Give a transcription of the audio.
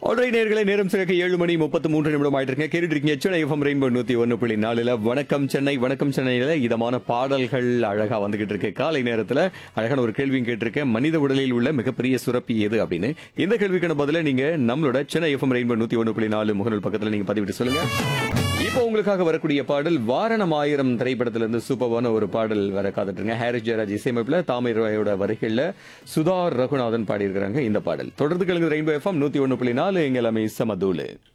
ஒன்றை நேர்களை நேரம் சிறக்க ஏழு மணி முப்பத்து மூன்று நிமிடம் ஆயிட்டு இருக்கேன் கேட்டுட்டு இருக்கீங்க சென்னை எஃப்எம் ரெயின்போ நூத்தி ஒன்னு புள்ளி நாலுல வணக்கம் சென்னை வணக்கம் சென்னையில இதமான பாடல்கள் அழகா வந்துகிட்டு இருக்கு காலை நேரத்துல அழகான ஒரு கேள்வியும் கேட்டிருக்கேன் மனித உடலில் உள்ள மிகப்பெரிய சுரப்பி எது அப்படின்னு இந்த கேள்விக்கான பதில நீங்க நம்மளோட சென்னை எஃப்எம் ரெயின்போ நூத்தி ஒன்னு புள்ளி நாலு முகநூல் பக்கத்துல நீங்க பதிவிட்டு சொல்லுங்க இப்போ உங்களுக்காக வரக்கூடிய பாடல் வாரணம் ஆயிரம் திரைப்படத்திலிருந்து சூப்பரான ஒரு பாடல் வர காத்துட்டுருங்க ஹாரிஸ் ஜெயராஜ் இசையமைப்புல தாமிரோட வரிகள்ல சுதா ரகுநாதன் பாடியிருக்கிறாங்க இந்த பாடல் தொடர்ந்து கலந்து ரெயின்போ எஃப்எம் நூத்தி ஒன்னு புள்ளி நாலு எங்க எல்லாமே சமதூலு